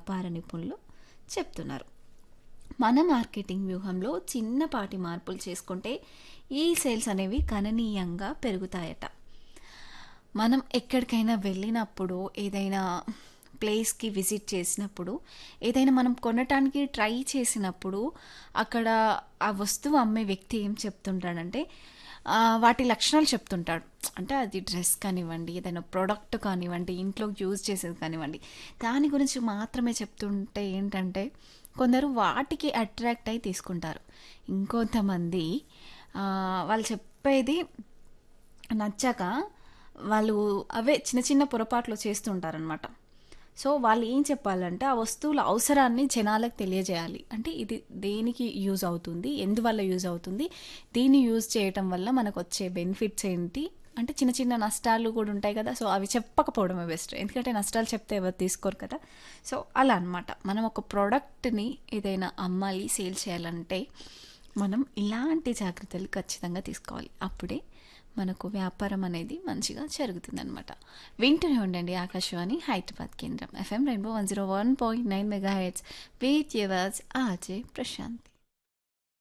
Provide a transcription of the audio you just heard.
వ్యాపార నిపుణులు చెప్తున్నారు మన మార్కెటింగ్ వ్యూహంలో చిన్నపాటి మార్పులు చేసుకుంటే ఈ సేల్స్ అనేవి గణనీయంగా పెరుగుతాయట మనం ఎక్కడికైనా వెళ్ళినప్పుడు ఏదైనా ప్లేస్కి విజిట్ చేసినప్పుడు ఏదైనా మనం కొనటానికి ట్రై చేసినప్పుడు అక్కడ ఆ వస్తువు అమ్మే వ్యక్తి ఏం చెప్తుంటాడంటే ఆ, వాటి లక్షణాలు చెప్తుంటాడు అంటే అది డ్రెస్ కానివ్వండి ఏదైనా ప్రోడక్ట్ కానివ్వండి ఇంట్లో యూజ్ చేసేది కానివ్వండి దాని గురించి మాత్రమే చెప్తుంటే ఏంటంటే కొందరు వాటికి అట్రాక్ట్ అయి తీసుకుంటారు ఇంకొంతమంది ఆ, వాళ్ళు చెప్పేది నచ్చాక వాళ్ళు అవే చిన్న చిన్న పొరపాట్లు చేస్తుంటారనమాట సో వాళ్ళు ఏం చెప్పాలంటే ఆ వస్తువుల అవసరాన్ని జనాలకు తెలియజేయాలి అంటే ఇది దేనికి యూజ్ అవుతుంది ఎందువల్ల యూజ్ అవుతుంది దీన్ని యూజ్ చేయటం వల్ల మనకు వచ్చే బెనిఫిట్స్ ఏంటి అంటే చిన్న చిన్న నష్టాలు కూడా ఉంటాయి కదా సో అవి చెప్పకపోవడమే బెస్ట్ ఎందుకంటే నష్టాలు చెప్తే ఎవరు తీసుకోరు కదా సో అలా అనమాట మనం ఒక ప్రోడక్ట్ని ఏదైనా అమ్మాలి సేల్ చేయాలంటే మనం ఇలాంటి జాగ్రత్తలు ఖచ్చితంగా తీసుకోవాలి అప్పుడే మనకు వ్యాపారం అనేది మంచిగా జరుగుతుందనమాట వింటూనే ఉండండి ఆకాశవాణి హైదరాబాద్ కేంద్రం FM rainbow one zero one point nine mega heads with yours RJ Prashanth